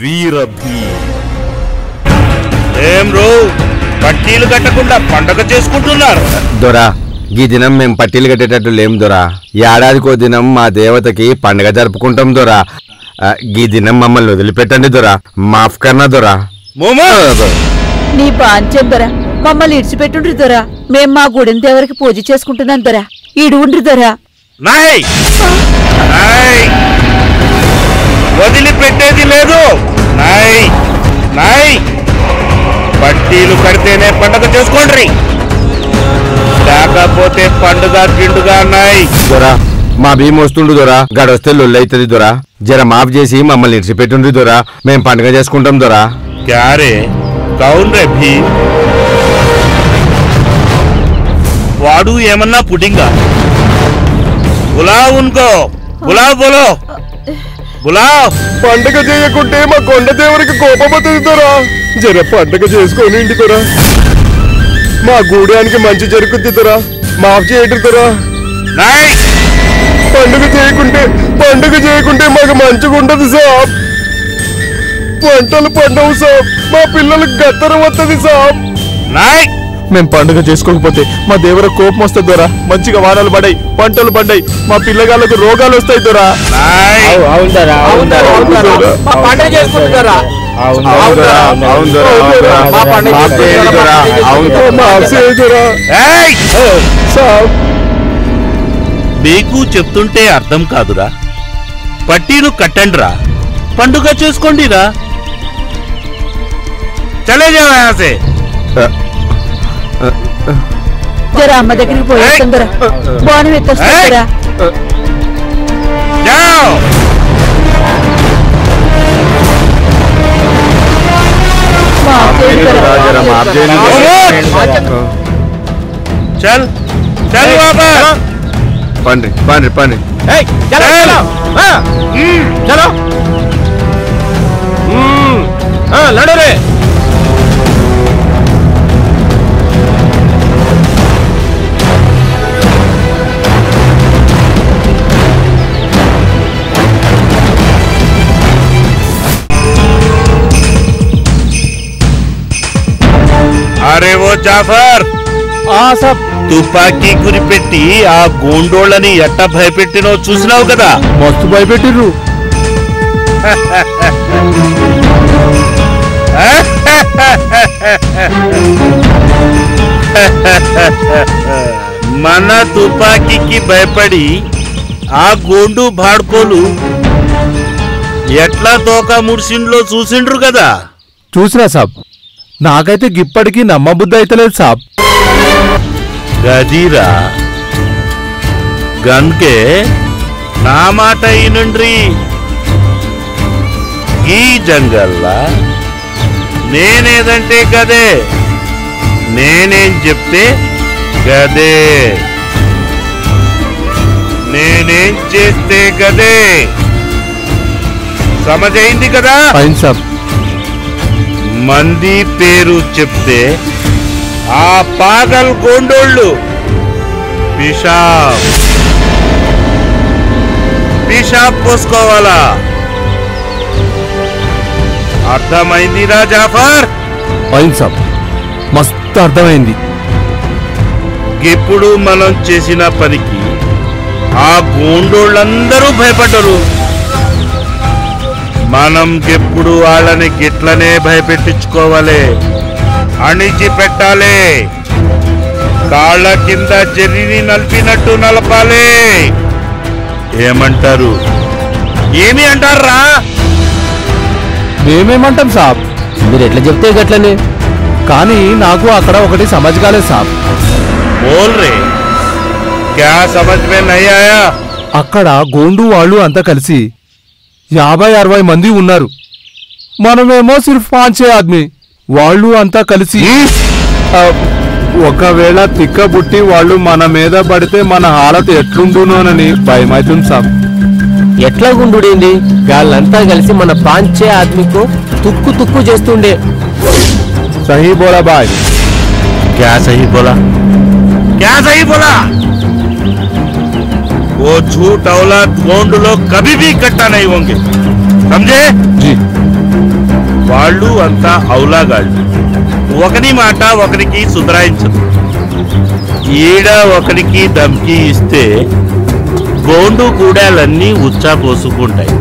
వీరభీ ఏం రో పట్టీలు కట్టకుండా పండగ చేసుకుంటున్నారు దొరా ఈ దినం మేము పట్టీలు కట్టేటట్టు లేం దొరా ఏడాదికో దినం మా దేవతకి పండగ జరుపుకుంటాం దొరా ఆ, ఈ దినం మమ్మల్ని వదిలిపెట్టండి దొరా మాఫ్ కన్నా దొరా మోమో నీ బాంచెం దొర మమ్మల్ని ఇడిచిపెట్టుండ్రి దొర మేం మా గుడిని దేవరికి పూజ చేసుకుంటున్నాం దొర ఈడు ఉండ్రి దొర నాయ్ నాయ్ వదిలిపెట్టేది లేదు నాయ్ నాయ్ పట్టీలు కడితేనే పండగ చేసుకోండి లేకపోతే పండుగ గిండుగా నాయ్ దొరా మా భీమ్ వస్తుండు దొరా గడొస్తే లొల్లైతుంది దొరా జర మాఫ్ చేసి మమ్మల్ని ఇడిచిపెట్టుండ్రి దొరా మేము పండగ చేసుకుంటాం దొరా క్యారే కౌన్ రే భీ వాడు ఏమన్నా పుడింగా బులావ్ ఉన్కో బులావ్ బోలో బులావ్ పండగ చేయకుంటే మా కొండ దేవుడికి కోపం వస్తుంది దొరా జర పండగ చేసుకోనిండి దొరా మా గూడానికి మంచి జరుగుద్ది దొరా మాఫ్ చేయండి దొరా నాయ్ పండుగ చేయకుంటే పండుగ చేయకుంటే మాకు మంచిగా ఉండదు సాబ్ పంటలు పండవు సాబ్ మా పిల్లలకు గత్తర వస్తుంది సాబ్ నాయ్ మేము పండుగ చేసుకోకపోతే మా దేవుర కోపం వస్తుంది దొరా మంచిగా వానలు పడాయి పంటలు పడ్డాయి మా పిల్లగాళ్ళకు రోగాలు వస్తాయి దొరా నాయ్ మా పండుగ చేసుకుంటారా మా పండుగ చేసుకుంటారా? ఏయ్! సాబ్ మీకు చెప్తుంటే అర్థం కాదురా పట్టీలు కట్టండిరా పండుగ చేసుకోండిరా చలే జావా యహాं से జర అమ్మ దగ్గరికి పోయేస్తాం దొర బాణం ఎత్తొస్తాం ఏయ్! దొర जाओ మాఫ్ చేయండి దొర चल चल वापस పండి పండి పండి ఏయ్, చలో, చలో. ఆ, చలో మ్మ్. ఆ, నడు రే అరే ఓ జాఫర్ ఆ సాబ్ తుపాకీ గురిపెట్టి ఆ గూండోళ్ళని ఎట్ట భయపెట్టినో చూసినావు కదా మస్తు భయపెట్టిర్రు మన తుపాకీకి భయపడి ఆ గోండు భాడ్కోలు ఎట్లా తోక ముడిసిండ్లో చూసిండ్రు కదా చూసినా సాబ్ నాకైతే గిప్పటికీ నమ్మబుద్ధి అయితలేదు సాబ్ గదిరా గన్కే నా మాట ఈనుండ్రి ఈ జంగల్లా నేనేదంటే గదే నేనేం చెప్తే గదే నేనేం చేస్తే గదే సమజైంది కదా ఫైన్ సాబ్ మంది పేరు చెప్తే ఆ పాగల్ గోండోళ్ళు పిషాబ్ పిషాబ్ పోసుకోవాలా అర్థమైందిరా జాఫర్ ఫైన్ సాబ్ మస్తు అర్థమైంది ఇప్పుడు మనం చేసిన పనికి ఆ గోండోళ్ళందరూ భయపడ్డరు మనం ఎప్పుడు వాళ్ళని గిట్లనే భయపెట్టించుకోవాలి అణిచి పెట్టాలి కాళ్ళ కింద జర్రిని నలిపినట్టు నలపాలి ఏమంటారు ఏమి అంటారా మేమేమంటాం సాబ్ మీరు ఎట్లా చెప్తే గట్లనే కానీ నాకు అక్కడ ఒకటి సమజ్ కాలేదు సాబ్ బోల్ రే క్యా సమజ్ మే నహీ ఆయా అక్కడ గోండు వాళ్ళు అంతా కలిసి యాభై అరవై మంది ఉన్నారు మనమేమో సిర్ఫ్ పాంచే ఆద్మీ వాళ్ళు అంతా కలిసి ఆ, ఒకవేళ తిక్కబుట్టి వాళ్ళు మన మీద పడితే మన హాలత ఎట్లుండునోనని భయమైతుంది సాబ్ ఎట్లా గుండుడేంది గాళ్ళంతా కలిసి మన పాంచే ఆద్మీకు తుక్కు తుక్కు చేస్తుండే సహీ బోలా బాయ్ क्या सही बोला क्या सही बोला वो झूठ औलाद गोंड लोग कभी भी इकट्ठा नहीं होंगे समझे जी వాళ్ళు అంతా ఔలాగాళ్ళు ఒకని మాట ఒకరికి సుధరాయించదు ఈడ ఒకరికి దమ్కి ఇస్తే గోండు గూడాలన్నీ ఉచ్చా పోసుకుంటాయి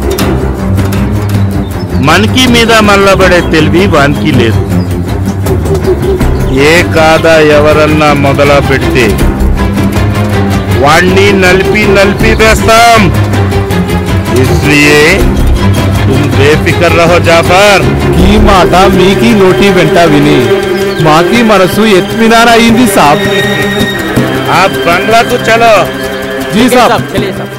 మనకి మీద మల్లబడే తెలివి వానికి లేదు ఏ కాదా ఎవరన్నా మొదల పెడితే వాణ్ణి నలిపి నలిపి వేస్తాం इसलिए तुम बेफिक्र रहो जाफर ఈ మాట మీకి నోటి వెంట విని మాకి మనసు ఎత్మినార్ అయింది సాబ్ आप बंगला को चलो జీ సాబ్ చలియే సాబ్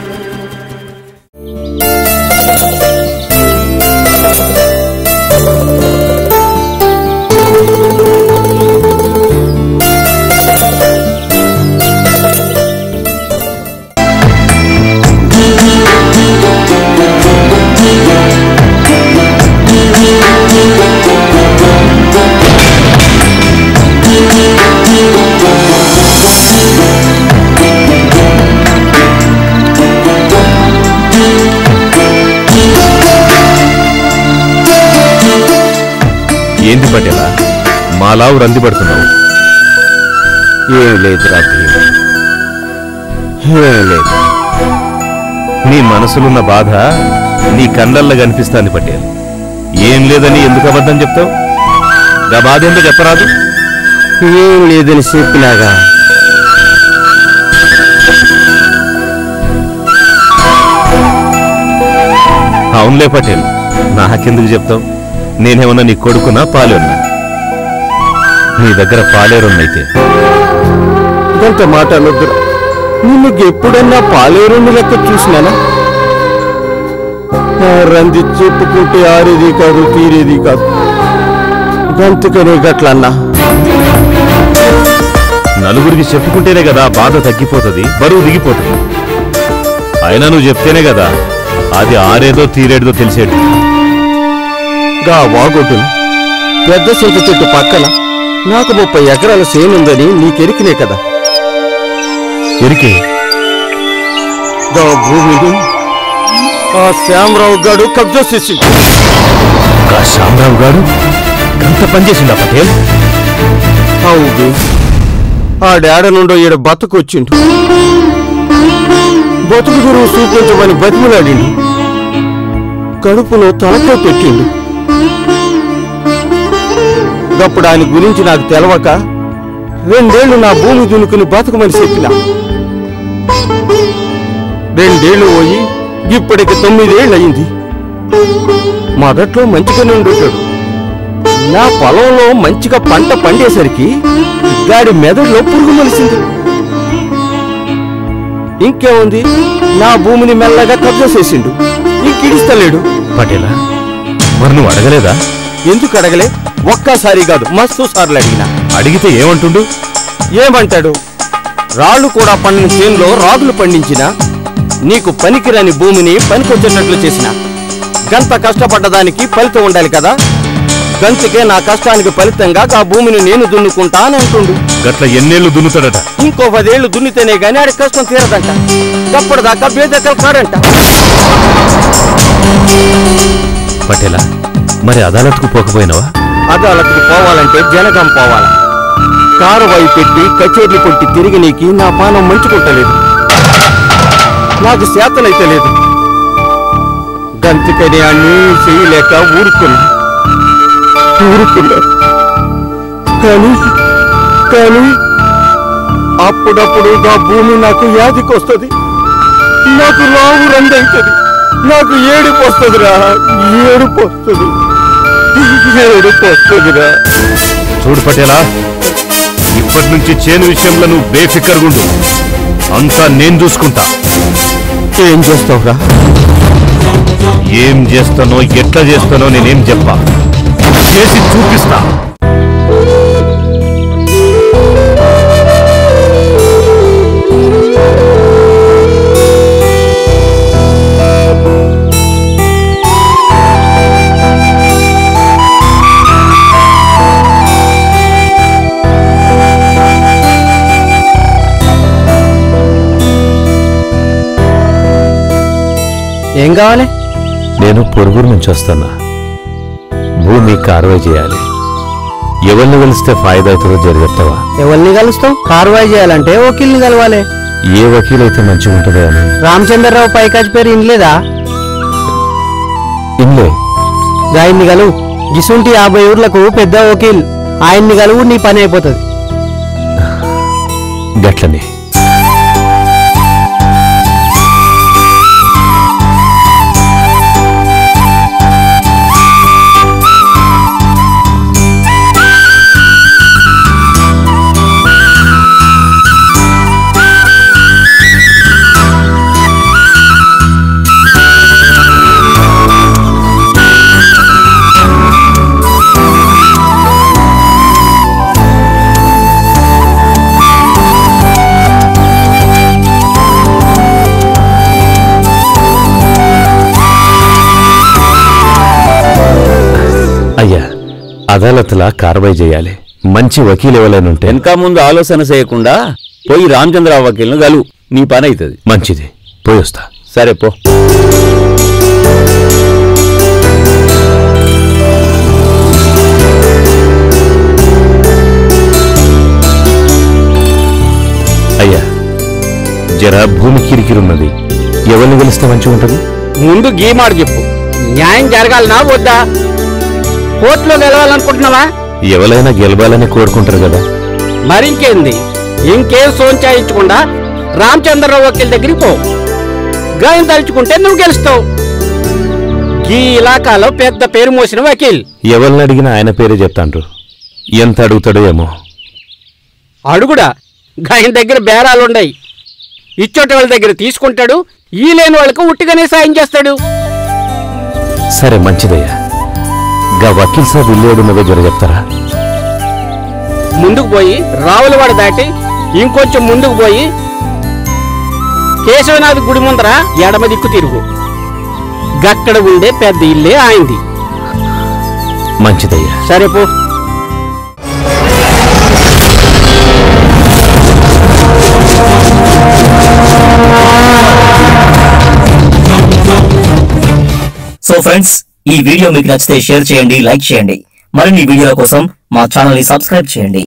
ఏంది పటేలా మాలావు రంది పడుతున్నావు ఏం లేదురా భీమ్ ఏం లేదు నీ మనసులున్న బాధ నీ కళ్ళల్లో కనిపిస్తాంది పటేల్ ఏం లేదని ఎందుకు అబద్ధం చెప్తావు గా బాధ ఏందో చెప్పరాదు ఏం లేదని చెప్పినాగా అవునులే పటేల్ నాకెందుకు చెప్తావు నేనేమన్నా నీ కొడుకునా పాలేరున్నా నీ దగ్గర పాలేరున్నైతే ఇంత మాట అనొద్దురా నిన్ను ఎప్పుడన్నా పాలేరుని లెక్క చూసినానా ఆ రంది చెప్పుకుంటే ఆరేది కాదు తీరేది కాదు గంతుకనే గట్లన్నా నలుగురికి చెప్పుకుంటేనే కదా బాధ తగ్గిపోతుంది బరువు దిగిపోతుంది అయినా నువ్వు చెప్తేనే కదా అది ఆరేదో తీరేదో తెలిసేది గా వాగొడ్డున పెద్ద చింత చెట్టు పక్కన నాకు ముప్పై ఎకరాల సేనుందని నీకెరికినే కదా ఎరికే గా భూమిని ఆ శ్యామరావు గాడు కబ్జా చేసి గా శ్యామరావు గారు గంత పనిచేసిందా పటేల్ అవును ఆ డాడ నుండో ఈడ బతుకొచ్చిండు బతుకు గురువు చూపించమని బతిమలాడిండు కడుపులో తలకాయ పెట్టిండు గప్పుడు ఆయన గురించి నాకు తెలవక రెండేళ్లు నా భూమి దునుకుని బతకమని చెప్పిన రెండేళ్లు పోయి ఇప్పటికి తొమ్మిదేళ్ళు అయింది మొదట్లో మంచిగానే ఉండుంటాడు నా పొలంలో మంచిగా పంట పండేసరికి గాడి మెదడులో పురుగు మలిసింది ఇంకేముంది నా భూమిని మెల్లగా కబ్జా చేసిండు ఇంకిడిస్తలేడు పటేలా మరి నువ్వు అడగలేదా ఎందుకు అడగలే ఒక్కసారి కాదు మస్తు సార్లు అడిగినా అడిగితే ఏమంటుండు ఏమంటాడు రాళ్ళు కూడా పండిన చేనులో రాగులు పండించిన నీకు పనికిరాని భూమిని పనికొచ్చేటట్లు చేసిన గంత కష్టపడ్డదానికి ఫలితం ఉండాలి కదా గంతకే నా కష్టానికి ఫలితంగా ఆ భూమిని నేను దున్నుకుంటా అని అంటుండు గట్ల ఎన్నేళ్లు దున్నుతాడట ఇంకో పదేళ్లు దున్నితేనే గాని ఆడి కష్టం తీరదంట అప్పటిదాకా బేదకలు కాడంట పటేలా మరి అదాలత్కు పోకపోయినావా అదాలత్కి పోవాలంటే జనగం పోవాలా కారు వై పెట్టి కచేర్లు కొట్టి తిరిగి నీకి నా పానం మంచుకుంటలేదు నాకు శాతనైతే లేదు గంతుకని అన్నీ చేయలేక ఊరుకున్నా ఊరుకున్నా కానీ కానీ అప్పుడప్పుడు నా భూమి నాకు యాదికొస్తుంది నాకు రావు రందవుతుంది నాకు ఏడుపు వస్తుందిరా ఏడుపు వస్తుంది ఏడుపు వస్తుందిరా చూడు పటేలా ఇప్పటి నుంచి చేను విషయంలో నువ్వు బేఫికర్గుండు అంతా నేను చూసుకుంటా ఏం చేస్తావురా ఏం చేస్తానో ఎట్లా చేస్తానో నేనేం చెప్పా చేసి చూపిస్తా ఏం కావాలి నేను పొరుగురు నుంచి వస్తున్నా భూమి కార్వై చేయాలి ఎవరిని కలిస్తే ఫాయిదా అవుతుందో జరి చెప్తావా ఎవరిని కలుస్తావు కార్వాయి చేయాలంటే వకీల్ని కలవాలి ఏ వకీలైతే మంచిగా ఉంటుందో అని రామచంద్రరావు పైకాజ్ పేరు ఇన్లేదా ఇన్లే ఆయన్ని కలువు గిసుంటి యాభై ఊర్లకు పెద్ద వకీల్ ఆయన్ని కలువు నీ పని అయిపోతుంది గట్లని అయ్యా అదాలత్లా కార్వై చేయాలి మంచి వకీలు ఎవరైనా ఉంటే వెనక ముందు ఆలోచన చేయకుండా పోయి రామచంద్రరావు వకీల్ను గలువు నీ పని అవుతుంది మంచిది పోయి వస్తా సరే పో అయ్యా జర భూమి కిరికిరున్నది ఎవరిని గెలిస్తే మంచిగా ఉంటుంది ముందు గీమాడు చెప్పు న్యాయం జరగాలనా వద్దా కోర్టులో గెలవాలనుకుంటున్నావా ఎవరైనా గెలవాలని కోరుకుంటారు కదా మరింకేంది ఇంకేం సోంచాయించకుండా రామచంద్రరావు వకీల్ దగ్గరికి పో గాయం తలుచుకుంటే నువ్వు గెలుస్తావు ఈ ఇలాకాలో పెద్ద పేరు మోసిన వకీల్ ఎవరిని అడిగినా ఆయన పేరే చెప్తాండ్రు ఎంత అడుగుతాడో ఏమో అడుగుడా గాయం దగ్గర బేరాలుండయి ఇచ్చోటి వాళ్ళ దగ్గర తీసుకుంటాడు ఈ లేని వాళ్ళకు ఉట్టిగానే సాయం చేస్తాడు సరే మంచిదయ్యా గా వకీల్ సాబ్ ఇల్లు ఏడున్నదో జర చెప్తారా ముందుకు పోయి రావులవాడ దాటి ఇంకొంచెం ముందుకు పోయి కేశవనాథ్ గుడి ముందర ఎడమ దిక్కు తిరుగు గక్కడ ఉండే పెద్ద ఇల్లే ఆయింది మంచిదయ్యా సరే పో సో ఫ్రెండ్స్ ఈ వీడియో మీకు నచ్చితే షేర్ చేయండి లైక్ చేయండి మరిన్ని వీడియోల కోసం మా ఛానల్ ని సబ్స్క్రైబ్ చేయండి